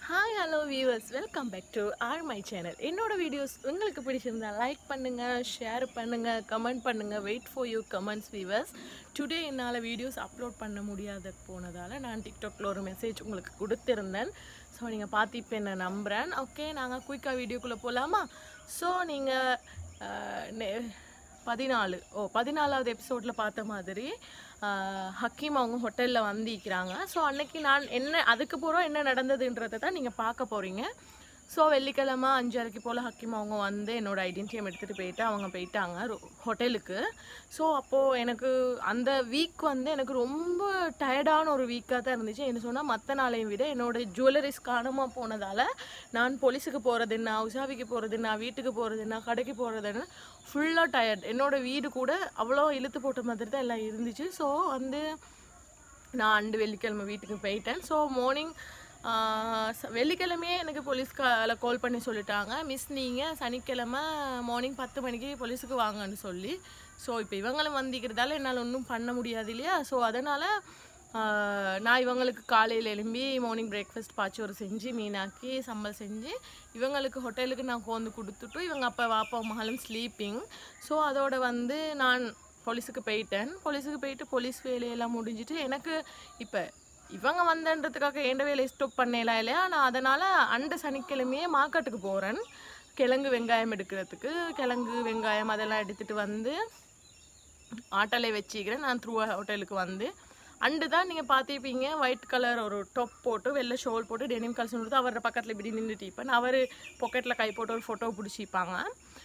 hi hello viewers welcome back to our my channel என்னோட videos உங்களுக்கு பிடிச்சிருந்தா like பண்ணுங்கள் ஷேர் பண்ணுங்கள் கமெண்ட் பண்ணுங்கள் wait for you comments viewers today என்னால் வீடியோஸ் அப்லோட் பண்ண முடியாத போனதால் நான் டிக்டாக்ல ஒரு மெசேஜ் உங்களுக்கு கொடுத்துருந்தேன் ஸோ நீங்கள் பார்த்து இப்போ என்ன நம்புகிறேன் ஓகே நாங்கள் குயிக்காக வீடியோக்குள்ளே போகலாமா ஸோ நீங்கள் பதினாலு ஓ பதினாலாவது எபிசோடில் பார்த்த மாதிரி ஆஹ், ஹக்கீம் அவங்க ஹோட்டலில் வந்திருக்கிறாங்க ஸோ அன்னைக்கு நான் என்ன அதுக்கு பூரா என்ன நடந்ததுன்றதை தான் நீங்கள் பார்க்க போகிறீங்க ஸோ வெள்ளிக்கிழமை அஞ்சரைக்கு போல் ஹக்கீம் அவங்க வந்து என்னோட ஐடென்டிட்டியம் எடுத்துகிட்டு போயிட்டு அவங்க போயிட்டாங்க ரொ- ஹோட்டலுக்கு ஸோ அப்போது எனக்கு அந்த வீக் வந்து எனக்கு ரொம்ப டயர்டான ஒரு வீக்காக தான் இருந்துச்சு என்ன சொன்னால் மற்ற நாளையும் விட என்னோட ஜுவல்லரிஸ் காணாமல் போனதால் நான் போலீஸுக்கு போகிறது என்ன உஷாவிக்கு போகிறது என்ன வீட்டுக்கு போகிறது என்ன கடைக்கு போகிறதுன்னு ஃபுல்லாக டயர்ட் என்னோட வீடு கூட அவ்வளோ இழுத்து போட்ட மாதிரி தான் எல்லாம் இருந்துச்சு ஸோ வந்து நான் அண்டு வெள்ளிக்கிழமை வீட்டுக்கு போயிட்டேன் ஸோ மார்னிங் வெள்ளிக்கிழமையே எனக்கு போலீஸ்கால கால் பண்ணி சொல்லிட்டாங்க மிஸ் நீங்கள் சனிக்கிழமை மார்னிங் பத்து மணிக்கு போலீஸுக்கு வாங்கன்னு சொல்லி ஸோ இப்போ இவங்களும் வந்திக்கிறதால என்னால் ஒன்றும் பண்ண முடியாது இல்லையா ஸோ அதனால் நான் இவங்களுக்கு காலையில் எழும்பி மார்னிங் பிரேக்ஃபாஸ்ட் பாச்சோறு செஞ்சு மீனாக்கி சம்பல் செஞ்சு இவங்களுக்கு ஹோட்டலுக்கு நான் கோந்து கொடுத்துட்டு இவங்க அப்போ வாப்பா மகளும் ஸ்லீப்பிங் ஸோ அதோட வந்து நான் போலீஸுக்கு போயிட்டேன் போலீஸுக்கு போயிட்டு போலீஸ் வேலையெல்லாம் முடிஞ்சிட்டு எனக்கு இப்போ இவங்க வந்தன்றதுக்காக எந்த வேலையை ஸ்டாப் பண்ணலாம் இல்லையா நான் அதனால் அண்ட சனிக்கிழமையே மார்க்கெட்டுக்கு போகிறேன் கிழங்கு வெங்காயம் எடுக்கிறதுக்கு கிழங்கு வெங்காயம் அதெல்லாம் எடுத்துகிட்டு வந்து ஆட்டோலே வச்சுக்கிறேன் நான் த்ரூ ஹோட்டலுக்கு வந்து அண்டு தான் நீங்கள் பார்த்துருப்பீங்க ஒயிட் கலர் ஒரு டாப் போட்டு வெள்ளை ஷோல் போட்டு டெனிம் கல்சன் கொடுத்து அவரோட பக்கத்தில் இப்படி நின்றுட்டு இருப்பேன் அவர் பாக்கெட்டில் கை போட்டு ஒரு ஃபோட்டோ பிடிச்சிப்பாங்க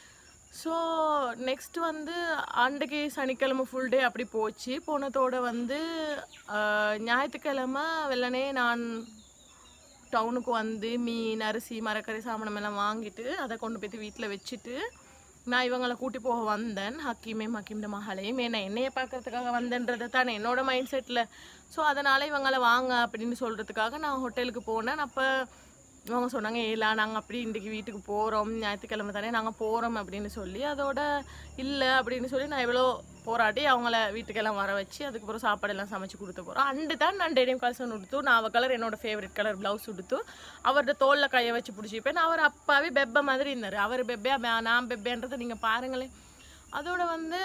ஸோ நெக்ஸ்ட் வந்து அன்றைக்கு சனிக்கிழமை ஃபுல் டே அப்படி போச்சு போனதோட வந்து ஆஹ், ஞாயிற்றுக்கிழமை வெள்ளனே நான் டவுனுக்கு வந்து மீன் அரிசி மரக்கறி சாமணம் எல்லாம் வாங்கிட்டு அதை கொண்டு போய் வீட்டில் வச்சுட்டு நான் இவங்களை கூட்டி போக வந்தேன் ஹக்கீமையும் ஹக்கீம்ட மகளையும் ஏன்னா என்னைய பார்க்கறதுக்காக வந்தேன்றதை தானே என்னோட மைண்ட் செட்டில் ஸோ அதனால் இவங்களை வாங்க அப்படின்னு சொல்கிறதுக்காக நான் ஹோட்டலுக்கு போனேன் அப்போ இவங்க சொன்னாங்க ஏலா நாங்கள் அப்படி இன்றைக்கி வீட்டுக்கு போகிறோம் ஞாயிற்றுக்கிழமை தானே நாங்கள் போகிறோம் அப்படின்னு சொல்லி அதோட இல்லை அப்படின்னு சொல்லி நான் எவ்வளோ போராட்டி அவங்கள வீட்டுக்கெல்லாம் வர வச்சு அதுக்கப்புறம் சாப்பாடெல்லாம் சமைச்சு கொடுத்து போகிறோம் அண்டு தான் நான் டெனிம் கல்சன் உடுத்து நான் அவ கலர் என்னோட ஃபேவரட் கலர் ப்ளவுஸ் உடுத்து அவரோட தோளில் கையை வச்சு பிடிச்சிப்பேன் அவர் அப்பாவே பெப்பை மாதிரி இருந்தார் அவர் பெப்பையா மே- நான் பெப்பேன்றதை நீங்கள் பாருங்களேன் அதோட வந்து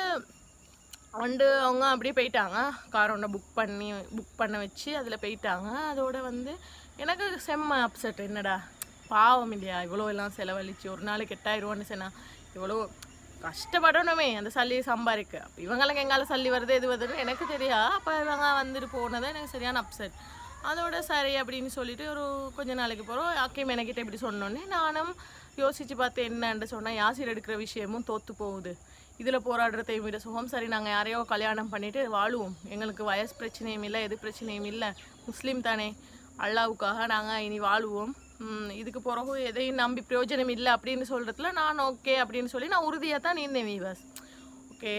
வந்து அவங்க அப்படியே போயிட்டாங்க கார் ஒன்றை புக் பண்ணி புக் பண்ண வச்சு அதில் போயிட்டாங்க அதோட வந்து எனக்கு செம்ம அப்செட் என்னடா பாவம் இல்லையா இவ்வளோ எல்லாம் செலவழிச்சு ஒரு நாளைக்கு எட்டாயிரரூவான்னு சொன்னா இவ்வளோ கஷ்டப்படணுமே அந்த சல்லி சம்பாதிக்க அப்போ இவங்களுக்கு எங்கால சல்லி வருது எது வருதுன்னு எனக்கு தெரியா அப்போ இவங்க வந்துட்டு போனது எனக்கு சரியான அப்செட் அதோட சரி அப்படின்னு சொல்லிட்டு ஒரு கொஞ்ச நாளைக்கு போகிறோம் அக்கையும் எனக்கிட்ட இப்படி சொன்னோன்னே நானும் யோசிச்சு பார்த்து என்னன்னு சொன்னால் யாசிர் எடுக்கிற விஷயமும் தோத்து போகுது இதில் போராடுறதையும் விட சுகம் சரி நாங்கள் யாரையோ கல்யாணம் பண்ணிட்டு வாழுவோம் எங்களுக்கு வயசு பிரச்சனையும் இல்லை எது பிரச்சனையும் இல்லை முஸ்லீம் தானே அல்லாவுக்காக நாங்கள் இனி வாழுவோம் ம், இதுக்கு பிறகு எதையும் நம்பி பிரயோஜனம் இல்லை அப்படின்னு சொல்கிறதுல நான் ஓகே அப்படின்னு சொல்லி நான் உறுதியாக தான் நின்றேன் வீவர்ஸ் ஓகே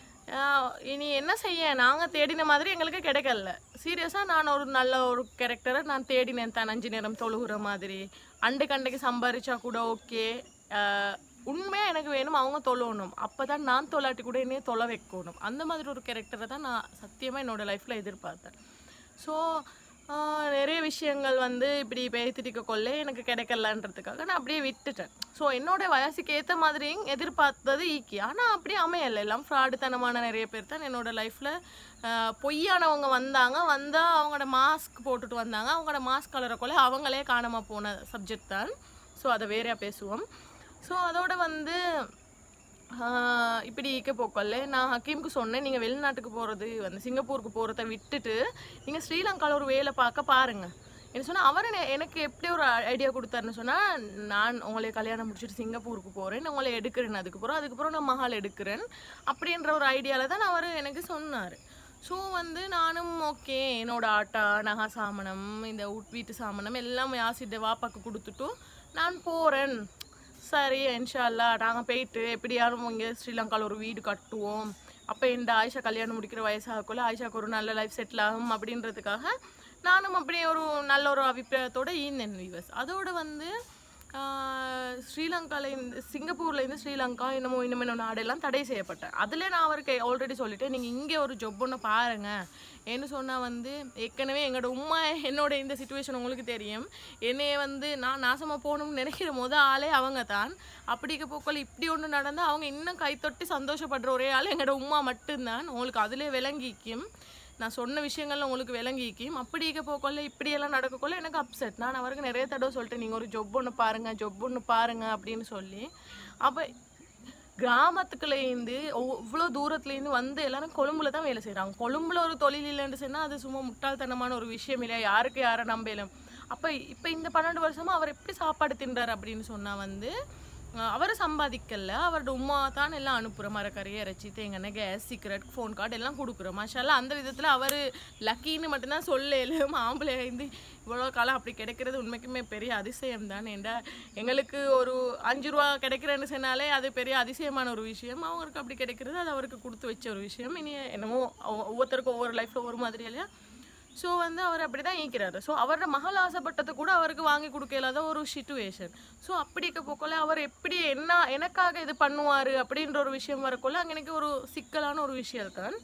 இனி என்ன செய்ய நாங்கள் தேடின மாதிரி எங்களுக்கு கிடைக்கல சீரியஸாக நான் ஒரு நல்ல ஒரு கேரக்டரை நான் தேடினேன் தான் அஞ்சு நேரம் தொழுகிற மாதிரி அண்டைக்கு அண்டைக்கு சம்பாரிச்சா கூட ஓகே உண்மையாக எனக்கு வேணும் அவங்க தொழணும் அப்போ தான் நான் தொலாட்டி கூட என்னைய தொலை வைக்கணும் அந்த மாதிரி ஒரு கேரக்டரை தான் நான் சத்தியமாக என்னோட லைஃப்பில் எதிர்பார்த்தேன் ஸோ நிறைய விஷயங்கள் வந்து இப்படி பேத்திட்டிக்க கொள்ள எனக்கு கிடைக்கலன்றதுக்காக நான் அப்படியே விட்டுட்டேன் ஸோ என்னோட வயசுக்கு ஏற்ற மாதிரியும் எதிர்பார்த்தது ஈக்கி ஆனால் அப்படியே அமையலை எல்லாம் ஃப்ராடுத்தனமான நிறைய பேர் தான் என்னோட லைஃப்பில் பொய்யானவங்க வந்தாங்க வந்தால் அவங்களோட மாஸ்க் போட்டுட்டு வந்தாங்க அவங்களோட மாஸ்க் கலரை கொள்ள அவங்களே காணாமல் போன சப்ஜெக்ட் தான் ஸோ அதை வேறையாக பேசுவோம் ஸோ அதோட வந்து ஆஹ் இப்படி இருக்க போக்கல்ல நான் ஹக்கீமுக்கு சொன்னேன் நீங்கள் வெளிநாட்டுக்கு போகிறது வந்து சிங்கப்பூருக்கு போகிறத விட்டுட்டு நீங்கள் ஸ்ரீலங்காவில் ஒரு வேலை பார்க்க பாருங்கள் என்ன சொன்னால் அவர் என- எனக்கு எப்படி ஒரு ஐடியா கொடுத்தாருன்னு சொன்னால் நான் உங்களை கல்யாணம் முடிச்சுட்டு சிங்கப்பூருக்கு போகிறேன் உங்களை எடுக்கிறேன் அதுக்கப்புறம் அதுக்கப்புறம் நான் மகால் எடுக்கிறேன் அப்படின்ற ஒரு ஐடியாவில் தான் அவர் எனக்கு சொன்னார் ஸோ வந்து நானும் ஓகே என்னோட ஆட்டா நகா சாமனம் இந்த உட் வீட்டு சாமனம் எல்லாம் யாசிட்ட வாப்பாக்கு கொடுத்துட்டு நான் போகிறேன் சரி இன்ஷால்லா நாங்கள் போயிட்டு எப்படியாலும் இங்கே ஸ்ரீலங்காவில் ஒரு வீடு கட்டுவோம் அப்போ இந்த ஆயிஷா கல்யாணம் முடிக்கிற வயசாகக்குள்ள ஆயிஷாக்கு ஒரு நல்ல லைஃப் செட்டில் ஆகும் அப்படின்றதுக்காக நானும் அப்படியே ஒரு நல்ல ஒரு அபிப்பிராயத்தோட ஈந்தேன் வீவர்ஸ் அதோட வந்து ஸ்ரீலங்காவில் இருந்து சிங்கப்பூர்லேருந்து ஸ்ரீலங்கா என்னமோ இன்னும் இன்னும் நாடெல்லாம் தடை செய்யப்பட்டேன் அதில் நான் அவருக்கு ஆல்ரெடி சொல்லிட்டேன் நீங்கள் இங்கே ஒரு ஜொப் ஒன்று பாருங்க ஏன்னு சொன்னால் வந்து ஏற்கனவே எங்களோட உமா என்னோட இந்த சுச்சுவேஷன் உங்களுக்கு தெரியும் என்னைய வந்து நான் நாசமாக போகணும்னு நினைக்கிற முத ஆளே அவங்க தான் அப்படிக்க போக்கள் இப்படி ஒன்று நடந்தால் அவங்க இன்னும் கை தொட்டி சந்தோஷப்படுற ஒரே ஆள் எங்களோட உமா மட்டும்தான் உங்களுக்கு அதிலே விளங்கிக்கும் நான் சொன்ன விஷயங்கள்ல உங்களுக்கு விளங்கிக்கும் அப்படி இருக்க போக்கொள்ள இப்படியெல்லாம் நடக்கக்குள்ள எனக்கு அப்செட் நான் அவருக்கு நிறைய தடவை சொல்லிட்டேன் நீங்கள் ஒரு ஜொப் ஒன்று பாருங்க ஜொப் ஒன்று பாருங்க அப்படின்னு சொல்லி அப்போ கிராமத்துக்குள்ளேருந்து இவ்வளோ தூரத்துலேருந்து வந்து எல்லாரும் கொழும்புல தான் வேலை செய்கிறாங்க கொழும்புல ஒரு தொழில் இல்லைன்னு சொன்னால் அது சும்மா முட்டாள்தனமான ஒரு விஷயம் இல்லையா யாருக்கு யாரை நம்பலும் அப்போ இப்போ இந்த பன்னெண்டு வருஷமா அவர் எப்படி சாப்பாடு தின்றார் அப்படின்னு சொன்னால் வந்து அவர் சம்பாதிக்கல அவரோட உமா தான் எல்லாம் அனுப்புகிற மரக்கறி இறைச்சி தேங்காய் கேஸ் சீக்ரெட் ஃபோன் கார்டு எல்லாம் கொடுக்குறோம் மாஷால்லா அந்த விதத்தில் அவர் லக்கின்னு மட்டும்தான் சொல்லல மாம்பழம் இருந்து இவ்வளோ காலம் அப்படி கிடைக்கிறது உண்மைக்குமே பெரிய அதிசயம் தான் ஏண்டா எங்களுக்கு ஒரு அஞ்சு ரூபா கிடைக்கிறேன்னு சொன்னாலே அது பெரிய அதிசயமான ஒரு விஷயம் அவங்களுக்கு அப்படி கிடைக்கிறது அது அவருக்கு கொடுத்து வச்ச ஒரு விஷயம் இனி என்னமோ ஒவ்வொ- ஒவ்வொருத்தருக்கும் ஒவ்வொரு லைஃப்பில் ஒவ்வொரு மாதிரி இல்லையா ஸோ வந்து அவர் அப்படி தான் ஈக்கிறாரு ஸோ அவரோட மகள் ஆசைப்பட்டது கூட அவருக்கு வாங்கி கொடுக்க இல்லாத ஒரு சுச்சுவேஷன் ஸோ அப்படி இருக்க போக்கல அவர் எப்படி என்ன எனக்காக இது பண்ணுவார் அப்படின்ற ஒரு விஷயம் வரக்குள்ள அங்கே எனக்கு ஒரு சிக்கலான ஒரு விஷயம் தான்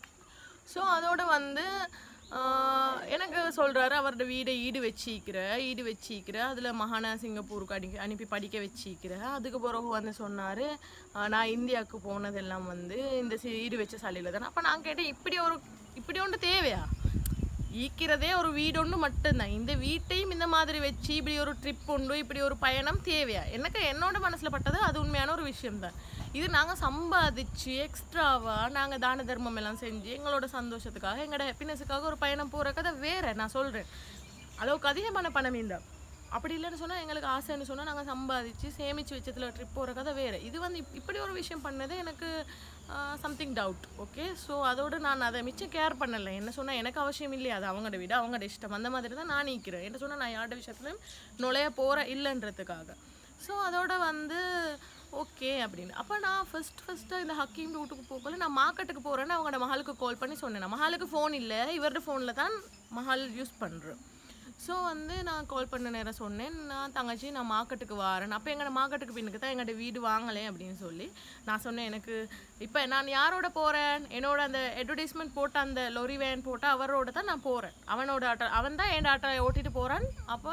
ஸோ அதோட வந்து ஆஹ், எனக்கு சொல்கிறாரு அவரோட வீடை ஈடு வச்சிக்கிற ஈடு வச்சிக்கிற அதில் மகானா சிங்கப்பூருக்கு அடி அனுப்பி படிக்க வச்சிக்கிற அதுக்கு பிறகு வந்து சொன்னார் நான் இந்தியாவுக்கு போனதெல்லாம் வந்து இந்த சி- ஈடு வச்ச சாலையில் தானே அப்போ நான் கேட்டேன் இப்படி ஒரு இப்படி ஒன்று தேவையா ஈக்கிறதே ஒரு வீடு ஒன்று மட்டும்தான் இந்த வீட்டையும் இந்த மாதிரி வச்சு இப்படி ஒரு ட்ரிப் உண்டு இப்படி ஒரு பயணம் தேவையா எனக்கு என்னோட மனசில் பட்டது அது உண்மையான ஒரு விஷயம்தான் இது நாங்கள் சம்பாதிச்சு எக்ஸ்ட்ராவாக நாங்கள் தான தர்மம் எல்லாம் செஞ்சு எங்களோட சந்தோஷத்துக்காக எங்களோட ஹாப்பினஸுக்காக ஒரு பயணம் போகிற கதை வேற நான் சொல்கிறேன் அளவுக்கு அதிகமான பணம் இந்த அப்படி இல்லைன்னு சொன்னால் எங்களுக்கு ஆசைன்னு சொன்னால் நாங்கள் சம்பாதிச்சு சேமித்து வச்சதில் ட்ரிப் போகிற கதை வேறு இது வந்து இப்- இப்படி ஒரு விஷயம் பண்ணது எனக்கு சம்திங் டவுட் ஓகே ஸோ அதோட நான் அதை மிச்சம் கேர் பண்ணலை என்ன சொன்னால் எனக்கு அவசியம் இல்லையா அது அவங்களோட விட அவங்களோட இஷ்டம் அந்த மாதிரி தான் நான் நிற்கிறேன் என்ன சொன்னால் நான் யாரோட விஷயத்துலையும் நுழைய போகிற இல்லைன்றதுக்காக ஸோ அதோட வந்து ஓகே அப்படின்னு அப்போ நான் ஃபர்ஸ்ட் ஃபஸ்ட்டு இந்த ஹக்கீம் வீட்டுக்கு போகல நான் மார்க்கெட்டுக்கு போகிறேன்னு அவங்களோட மகளுக்கு கால் பண்ணி சொன்னேன் மகளுக்கு ஃபோன் இல்லை இவரோட ஃபோனில் தான் மகள் யூஸ் பண்ணுறேன் ஸோ வந்து நான் கால் பண்ண நேரம் சொன்னேன் நான் தங்கச்சி நான் மார்க்கெட்டுக்கு வரேன் அப்போ எங்களோட மார்க்கெட்டுக்கு பின்னுக்கு தான் எங்களோட வீடு வாங்கலை அப்படின்னு சொல்லி நான் சொன்னேன் எனக்கு இப்போ நான் யாரோட போகிறேன் என்னோட அந்த அட்வர்டைஸ்மெண்ட் போட்ட அந்த லொரி வேன் போட்ட அவரோட தான் நான் போகிறேன் அவனோட ஆட்டோ அவன் தான் என் ஆட்டோ ஓட்டிட்டு போகிறான் அப்போ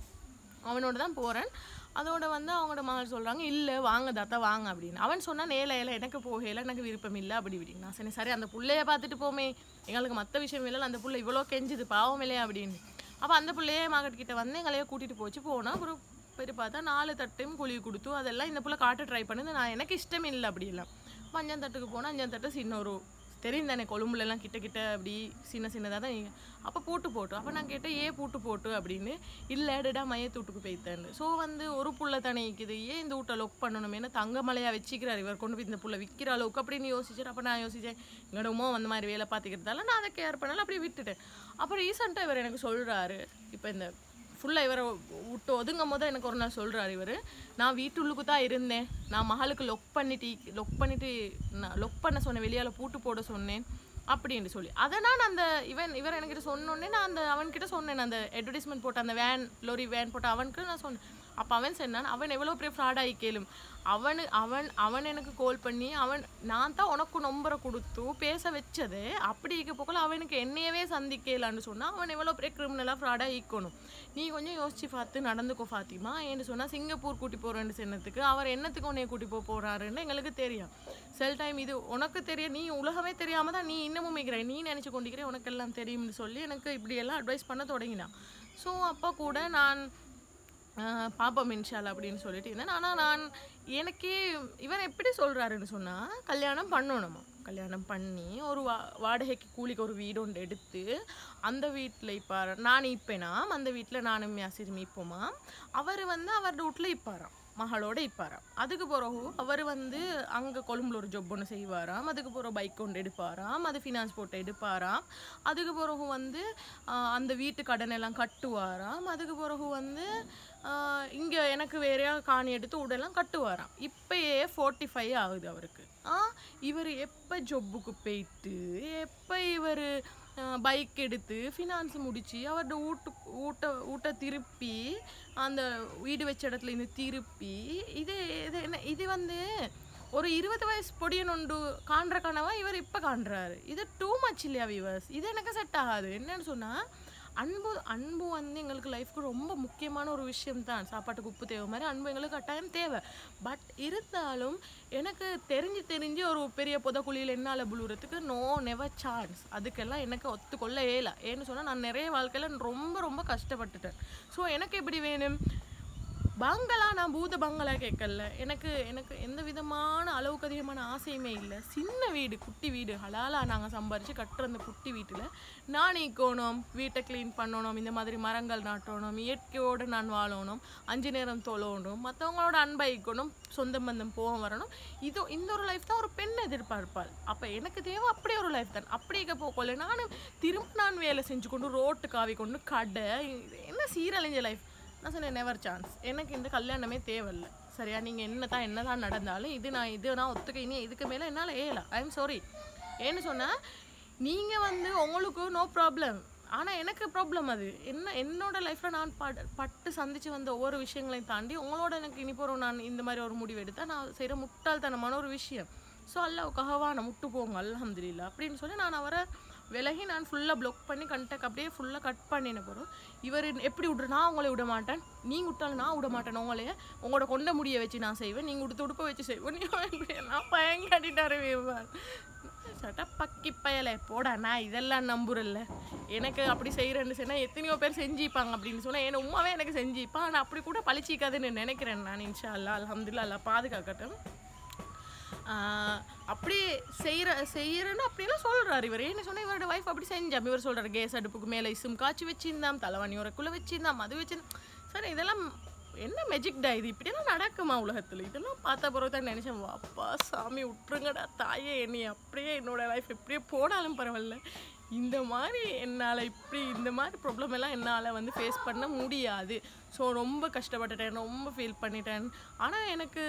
அவனோட தான் போகிறேன் அதோட வந்து அவங்களோட மகள் சொல்கிறாங்க இல்லை வாங்க தாத்தா வாங்க அப்படின்னு அவன் சொன்னான் நேல ஏல எனக்கு போகல எனக்கு விருப்பம் இல்லை அப்படி இப்படி நான் சொன்னேன் சரி அந்த புள்ளைய பார்த்துட்டு போமே எங்களுக்கு மற்ற விஷயம் இல்லை அந்த புள்ள இவ்வளோ கெஞ்சுது பாவம் இல்லையா அப்படின்னு அப்போ அந்த புள்ளையே மார்க்கெட் கிட்ட வந்து எங்களையே கூட்டிகிட்டு போச்சு போனால் அப்புறம் போய் பார்த்தா நாலு தட்டையும் குழி கொடுத்து அதெல்லாம் இந்த புள்ள காட்ட ட்ரை பண்ணுது நான் எனக்கு இஷ்டம் இல்லை அப்படி எல்லாம் அப்ப அஞ்சாம் தட்டுக்கு போனால் அஞ்சாம் தட்டு சின்ன ஒரு தெரியும் தானே கொழும்புல எல்லாம் கிட்ட கிட்ட அப்படி சின்ன சின்னதாக தான் அப்போ பூட்டு போட்டு அப்போ நான் கேட்டேன் ஏன் பூட்டு போட்டு அப்படின்னு இல்லை டடா மையத்து வீட்டுக்கு போய்த்தேன்னு ஸோ வந்து ஒரு புள்ள தானே இருக்குது ஏன் இந்த வீட்டை லொக் பண்ணணுமேனு தங்க மலையா வச்சுக்கிறார் இவர் கொண்டு போய் இந்த புள்ள விற்கிற அளவுக்கு அப்படின்னு யோசிச்சார் அப்போ நான் யோசிச்சேன் எங்களோட உமா அந்த மாதிரி வேலை பார்த்துக்கிறதால நான் அதை கேர் பண்ணல அப்படியே விட்டுட்டேன் அப்புறம் ரீசெண்டாக இவர் எனக்கு சொல்கிறாரு இப்போ இந்த ஃபுல்லாக இவரை விட்டு ஒதுங்கும் போது எனக்கு ஒரு நாள் சொல்கிறார் இவர் நான் வீட்டுள்ளுக்கு தான் இருந்தேன் நான் மகளுக்கு லொக் பண்ணிட்டு லொக் பண்ணிட்டு நான் லொக் பண்ண சொன்னேன் வெளியால் பூட்டு போட சொன்னேன் அப்படின்னு சொல்லி அதை நான் அந்த இவன் இவர் என்கிட்ட சொன்னோடனே நான் அந்த அவன்கிட்ட சொன்னேன் அந்த அட்வர்டைஸ்மெண்ட் போட்ட அந்த வேன் லோரி வேன் போட்ட அவனுக்கு நான் சொன்னேன் அப்போ அவன் சொன்னான் அவன் எவ்வளோ பெரிய ஃப்ராடாகி கேளும் அவனு அவன் அவன் எனக்கு கால் பண்ணி அவன் நான் தான் உனக்கு நம்பரை கொடுத்து பேச வச்சது அப்படி இருக்க போக்கல அவனுக்கு என்னையவே சந்திக்கலான்னு சொன்னா அவன் எவ்வளோ பெரிய கிரிமினலாக ஃப்ராடாக ஈக்கணும் நீ கொஞ்சம் யோசிச்சு பார்த்து நடந்துக்கோ ஃபாத்திமா ஏன்னு சொன்னா சிங்கப்பூர் கூட்டி போகிறேன்னு சொன்னதுக்கு அவர் என்னத்துக்கு உன்னைய கூட்டி போக போறாருன்னு எங்களுக்கு தெரியும் சில டைம் இது உனக்கு தெரியும் நீ உலகமே தெரியாம தான் நீ இன்னமும் மிக்கிற நீ நினைச்சு கொண்டிருக்கிற உனக்கு எல்லாம் தெரியும்னு சொல்லி எனக்கு இப்படி எல்லாம் அட்வைஸ் பண்ண தொடங்கினான் ஸோ அப்போ கூட நான் ஆஹ் பாப்போம் இன்ஷால் அப்படின்னு சொல்லிட்டு இருந்தேன் ஆனால் நான் எனக்கே இவர் எப்படி சொல்கிறாருன்னு சொன்னால் கல்யாணம் பண்ணணுமா கல்யாணம் பண்ணி ஒரு வா வாடகைக்கு கூலிக்கு ஒரு வீடு ஒன்று எடுத்து அந்த வீட்டில் இப்போ நான் இப்பேனாம் அந்த வீட்டில் நானும் யாசிரும் இப்போமா அவர் வந்து அவரோட வீட்டில் இப்பாராம் மகளோட இப்பாராம் அதுக்கு பிறகு அவர் வந்து அங்கே கொழும்புல ஒரு ஜொப் ஒன்று செய்வாராம் அதுக்கு பிறகு பைக் ஒன்று எடுப்பாராம் அது ஃபினான்ஸ் போட்டு எடுப்பாராம் அதுக்கு பிறகு வந்து ஆஹ், அந்த வீட்டு கடன் எல்லாம் கட்டுவாராம் அதுக்கு பிறகு வந்து இங்கே எனக்கு வேறையா காணி எடுத்து உடலாம் கட்டுவாராம் இப்பயே ஃபோர்ட்டி ஃபைவ் ஆகுது அவருக்கு ஆ இவர் எப்போ ஜொப்புக்கு போயிட்டு எப்போ இவர் பைக் எடுத்து ஃபினான்ஸ் முடிச்சு அவரோட வீட்டு ஊட்ட ஊட்ட திருப்பி அந்த வீடு வச்ச இடத்துல இருந்து திருப்பி இது இது என்ன இது வந்து ஒரு இருபது வயசு பொடியன் உண்டு காண்ற கனவா இவர் இப்போ காண்றாரு இது டூ மச் இல்லையா விவர்ஸ் இது எனக்கு செட் ஆகாது என்னன்னு சொன்னால் அன்பு அன்பு வந்து எங்களுக்கு லைஃப்க்கு ரொம்ப முக்கியமான ஒரு விஷயம் தான் சாப்பாட்டுக்கு உப்பு தேவை மாதிரி அன்பு எங்களுக்கு கட்டாயம் தேவை பட் இருந்தாலும் எனக்கு தெரிஞ்சு தெரிஞ்சு ஒரு பெரிய புதக்குழியில் என்னால் புழுறதுக்கு நோ நெவர் சான்ஸ் அதுக்கெல்லாம் எனக்கு ஒத்துக்கொள்ள இயல ஏன்னு சொன்னால் நான் நிறைய வாழ்க்கையில் ரொம்ப ரொம்ப கஷ்டப்பட்டுட்டேன் ஸோ எனக்கு எப்படி வேணும் பங்களா நான் பூத பங்களா கேட்கல எனக்கு எனக்கு எந்த விதமான அளவுக்கு அதிகமான ஆசையுமே இல்லை சின்ன வீடு குட்டி வீடு ஹலாலா நாங்கள் சம்பாரித்து கட்டுற அந்த குட்டி வீட்டில் நான் ஈக்கணும் வீட்டை க்ளீன் பண்ணணும் இந்த மாதிரி மரங்கள் நாட்டணும் இயற்கையோடு நான் வாழணும் அஞ்சு நேரம் தொழணும் மற்றவங்களோட அன்பை ஈக்கணும் சொந்த பந்தம் போக வரணும் இது இந்த ஒரு லைஃப் தான் ஒரு பெண் எதிர்பார்ப்பாள் அப்போ எனக்கு தேவை அப்படியே ஒரு லைஃப் தான் அப்படியே போகல நான் திரும்ப நான் வேலை செஞ்சு கொண்டு ரோட்டு காவி கொண்டு கடை இது என்ன சீரழிஞ்ச லைஃப் நான் சொன்னேன் நெவர் சான்ஸ் எனக்கு இந்த கல்யாணமே தேவையில்லை சரியா நீங்கள் என்ன தான் என்ன தான் நடந்தாலும் இது நான் இது நான் ஒத்துக்க இனி இதுக்கு மேலே என்னால் ஏல ஐ எம் சாரி ஏன்னு சொன்னால் நீங்கள் வந்து உங்களுக்கு நோ ப்ராப்ளம் ஆனால் எனக்கு ப்ராப்ளம் அது என்ன என்னோட லைஃப்பில் நான் பட் பட்டு சந்திச்சு வந்த ஒவ்வொரு விஷயங்களையும் தாண்டி உங்களோட எனக்கு இனி போகிற நான் இந்த மாதிரி ஒரு முடிவு எடுத்தால் நான் செய்கிற முட்டாள்தனமான ஒரு விஷயம் ஸோ அல்லாவுக்காகவா நான் முட்டு போங்க அல்ஹம்துலில்லாஹ் அப்படின்னு சொல்லி நான் அவரை விலகி நான் ஃபுல்லாக ப்ளாக் பண்ணி கண்டக்ட் அப்படியே ஃபுல்லாக கட் பண்ணின போகிறோம் இவர் எப்படி விட்ரு நான் உங்களை விட மாட்டேன் நீங்கள் விட்டாலும் நான் விட மாட்டேன் உங்களைய உங்களோட கொண்ட முடிய வச்சு நான் செய்வேன் நீங்கள் உடுத்து உடுப்ப வச்சு செய்வேன் நீ நான் பயங்காட்டிட்டாரு சட்ட பக்கி பயலை போடா நான் இதெல்லாம் நம்புறல்ல எனக்கு அப்படி செய்கிறேன்னு சொன்னால் எத்தனையோ பேர் செஞ்சுப்பாங்க அப்படின்னு சொன்னால் என் உமாவே எனக்கு செஞ்சுப்பான் ஆனால் அப்படி கூட பழிச்சிக்காதுன்னு நினைக்கிறேன் நான் இன்ஷா அல்லா அல்ஹம்துலில்லாஹ் அல்லாஹ் பாதுகாக்கட்டும் ஆஹ் அப்படி செய்கிற செய்கிறேன்னு அப்படிலாம் சொல்கிறார் இவர் என்ன சொன்னால் இவரோட வைஃப் அப்படி செஞ்சாம் இவர் சொல்கிறார் கேஸ் அடுப்புக்கு மேலே இசும் காய்ச்சி வச்சிருந்தாம் தலைவாணி உரக்குள்ளே வச்சிருந்தாம் அது வச்சு சார் இதெல்லாம் என்ன மெஜிக் டா இது இப்படியெல்லாம் நடக்குமா உலகத்தில் இதெல்லாம் பார்த்த பிறகு தான் நினச்சேன் வாப்பா சாமி விட்டுருங்கடா தாயே என்னை அப்படியே என்னோட லைஃப் எப்படியே போனாலும் பரவாயில்ல இந்த மாதிரி என்னால் இப்படி இந்த மாதிரி ப்ராப்ளம் எல்லாம் என்னால் வந்து ஃபேஸ் பண்ண முடியாது ஸோ ரொம்ப கஷ்டப்பட்டுட்டேன் ரொம்ப ஃபீல் பண்ணிட்டேன் ஆனால் எனக்கு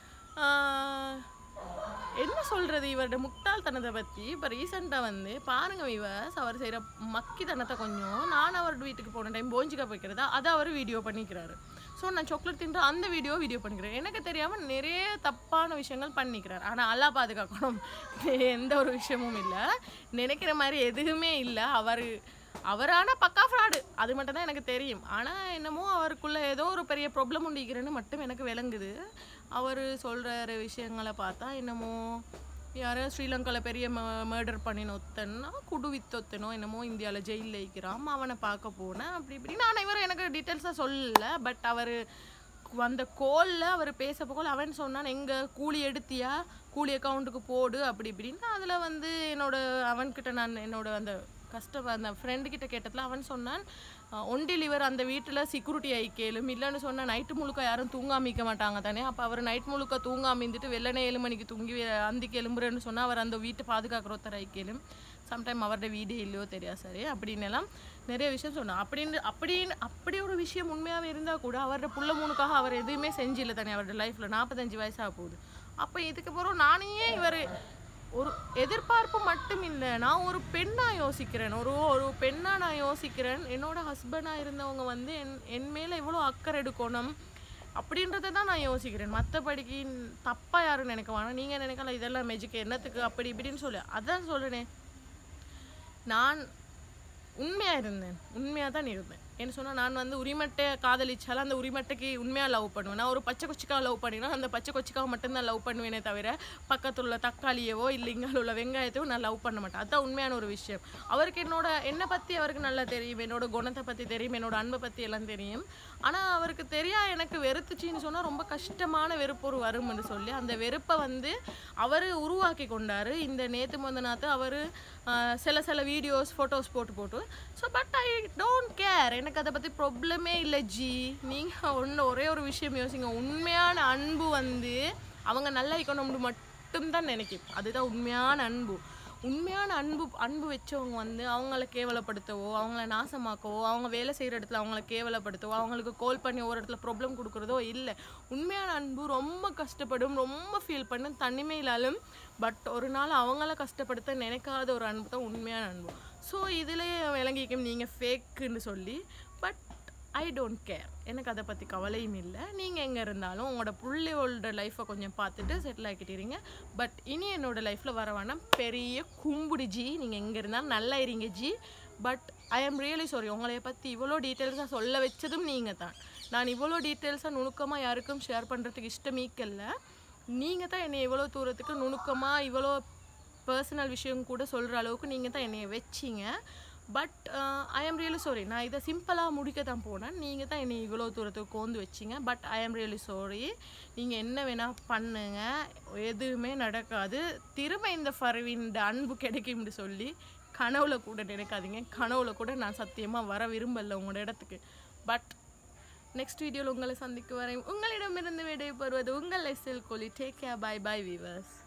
ஆஹ், என்ன சொல்றது இவரோட முட்டாள்தனத்தை பற்றி இப்போ ரீசெண்டாக வந்து பாருங்க விவஸ் அவர் செய்கிற மக்கித்தனத்தை கொஞ்சம் நான் அவரோட வீட்டுக்கு போன டைம் போஞ்சிக்கா போய்க்கிறதா அதை அவர் வீடியோ பண்ணிக்கிறாரு ஸோ நான் சாக்லேட் தின்ற அந்த வீடியோ வீடியோ பண்ணிக்கிறேன் எனக்கு தெரியாமல் நிறைய தப்பான விஷயங்கள் பண்ணிக்கிறார் ஆனால் அல்லா பாதுகாக்கணும் எந்த ஒரு விஷயமும் இல்லை நினைக்கிற மாதிரி எதுவுமே இல்லை அவர் அவரான பக்கா ஃப்ராடு அது மட்டும் தான் எனக்கு தெரியும் ஆனால் என்னமோ அவருக்குள்ள ஏதோ ஒரு பெரிய ப்ராப்ளம் உண்டிக்கிறேன்னு மட்டும் எனக்கு விளங்குது அவர் சொல்கிற விஷயங்களை பார்த்தா என்னமோ யாரும் ஸ்ரீலங்காவில் பெரிய மர்டர் பண்ணின ஒத்தன்னா குடு வித்தொத்தனோ என்னமோ இந்தியாவில் ஜெயிலில் வைக்கிறான் அவனை பார்க்க போனேன் அப்படி இப்படி நான் இவர் எனக்கு டீட்டெயில்ஸாக சொல்லல பட் அவர் அந்த கோலில் அவர் பேச போகல அவன் சொன்னான் எங்கே கூலி எடுத்தியா கூலி அக்கௌண்ட்டுக்கு போடு அப்படி இப்படின்னு அதில் வந்து என்னோட அவன்கிட்ட நான் என்னோட அந்த கஷ்டம் அந்த ஃப்ரெண்டு கிட்ட கேட்டதில் அவன் சொன்னான் ஒன் டெலிவர் அந்த வீட்டில் செக்யூரிட்டி ஆகி கேளும் இல்லைன்னு சொன்னால் நைட்டு முழுக்க யாரும் தூங்காமிக்க மாட்டாங்க தானே அப்போ அவர் நைட் முழுக்க தூங்காம இருந்துட்டு வெள்ளனே ஏழு மணிக்கு தூங்கி வே- அந்திக்கு எலும்புறேன்னு சொன்னால் அவர் அந்த வீட்டை பாதுகாக்கிற ஒருத்தர் ஆகி கேளும் சம்டைம் அவரோட வீடே இல்லையோ தெரியாது சரி அப்படின்னு எல்லாம் நிறைய விஷயம் சொன்னான் அப்படின்னு அப்படின்னு அப்படி ஒரு விஷயம் உண்மையாகவே இருந்தால் கூட அவரோட புள்ள மூணுக்காக அவர் எதுவுமே செஞ்சில்ல தானே அவரோட லைஃப்பில் நாற்பத்தஞ்சு வயசாக போகுது அப்போ இதுக்கு பிறகு நானே இவர் ஒரு எதிர்பார்ப்பு மட்டும் இல்லை நான் ஒரு பெண்ணாக யோசிக்கிறேன் ஒரு ஒரு பெண்ணாக நான் யோசிக்கிறேன் என்னோட ஹஸ்பண்டாக இருந்தவங்க வந்து என் என் மேலே இவ்வளோ அக்கறை எடுக்கணும் அப்படின்றத தான் நான் யோசிக்கிறேன் மற்றபடிக்கு தப்பாக யாரும் நினைக்க வேணாம் நீங்கள் நினைக்கலாம் இதெல்லாம் மெஜிக்கு என்னத்துக்கு அப்படி இப்படின்னு சொல்லு அதான் சொல்லுனேன் நான் உண்மையாக இருந்தேன் உண்மையாக தான் இருந்தேன் என்ன சொன்னால் நான் வந்து உரிமட்டை காதலிச்சாலும் அந்த உரிமட்டைக்கு உண்மையாக லவ் பண்ணுவேன் நான் ஒரு பச்சை கொச்சிக்காவை லவ் பண்ணினா அந்த பச்சை கொச்சிக்காவை மட்டும்தான் லவ் பண்ணுவேனே தவிர பக்கத்துல உள்ள தக்காளியவோ இல்லை இங்கே உள்ள வெங்காயத்தையோ நான் லவ் பண்ண மாட்டேன் அதுதான் உண்மையான ஒரு விஷயம் அவருக்கு என்னோட என்னை பற்றி அவருக்கு நல்லா தெரியும் என்னோட குணத்தை பற்றி தெரியும் என்னோட அன்பை பற்றி எல்லாம் தெரியும் ஆனால் அவருக்கு தெரியா எனக்கு வெறுத்துச்சின்னு சொன்னால் ரொம்ப கஷ்டமான வெறுப்பு ஒரு வரும்னு சொல்லி அந்த வெறுப்பை வந்து அவர் உருவாக்கி கொண்டாரு இந்த நேற்று முந்த நாத்து அவர் சில சில வீடியோஸ் ஃபோட்டோஸ் போட்டு போட்டு so but I don't care எனக்கு அதை பற்றி ப்ராப்ளமே இல்லை ஜி நீங்கள் ஒன்று ஒரே ஒரு விஷயம் யோசிங்க உண்மையான அன்பு வந்து அவங்க நல்லா இருக்கணும்னு மட்டும்தான் நினைக்கும் அதுதான் உண்மையான அன்பு உண்மையான அன்பு அன்பு வச்சவங்க வந்து அவங்கள கேவலப்படுத்தவோ அவங்கள நாசமாக்கவோ அவங்க வேலை செய்கிற இடத்துல அவங்கள கேவலப்படுத்தவோ அவங்களுக்கு கால் பண்ணி ஒரு இடத்துல ப்ராப்ளம் கொடுக்குறதோ இல்லை உண்மையான அன்பு ரொம்ப கஷ்டப்படும் ரொம்ப ஃபீல் பண்ணும் தனிமையிலாலும் பட் ஒரு நாள் அவங்கள கஷ்டப்படுத்த நினைக்காத ஒரு அன்பு தான் உண்மையான அன்பு ஸோ இதுலேயே விளங்கிக்கும் நீங்கள் ஃபேக்குன்னு சொல்லி பட் ஐ டோன்ட் கேர் எனக்கு அதை பற்றி கவலையும் இல்லை நீங்கள் எங்கே இருந்தாலும் உங்களோட புள்ளையோட லைஃப்பை கொஞ்சம் பார்த்துட்டு செட்டில் ஆக்கிட்டீங்க பட் இனி என்னோட லைஃப்பில் வர வேணாம் பெரிய கும்புடு ஜி நீங்கள் எங்கே இருந்தாலும் நல்லா இருங்க G but I am really sorry உங்களைய பற்றி இவ்வளோ டீட்டெயில்ஸாக சொல்ல வச்சதும் நீங்கள் தான் நான் இவ்வளோ டீட்டெயில்ஸாக நுணுக்கமாக யாருக்கும் ஷேர் பண்ணுறதுக்கு இஷ்டமீக்கல்ல நீங்கள் தான் என்னை இவ்வளோ தூரத்துக்கு நுணுக்கமாக இவ்வளோ பர்சனல் விஷயம் கூட சொல்கிற அளவுக்கு நீங்கள் தான் என்னைய வச்சிங்க but I am really sorry நான் இதை சிம்பிளாக முடிக்க தான் போனேன் நீங்கள் தான் என்னை இவ்வளோ தூரத்துக்கு கோந்து வச்சிங்க but I am really sorry நீங்கள் என்ன வேணால் பண்ணுங்க எதுவுமே நடக்காது திரும்ப இந்த ஃபர்வின் அன்பு கிடைக்கும்னு சொல்லி கனவுல கூட நினைக்காதீங்க கனவுல கூட நான் சத்தியமாக வர விரும்பல உங்களோட இடத்துக்கு பட் நெக்ஸ்ட் வீடியோவில் உங்களை சந்திக்க வரேன் உங்களிடமிருந்து விடைபெறுவது உங்கள் SL Koli take care bye bye viewers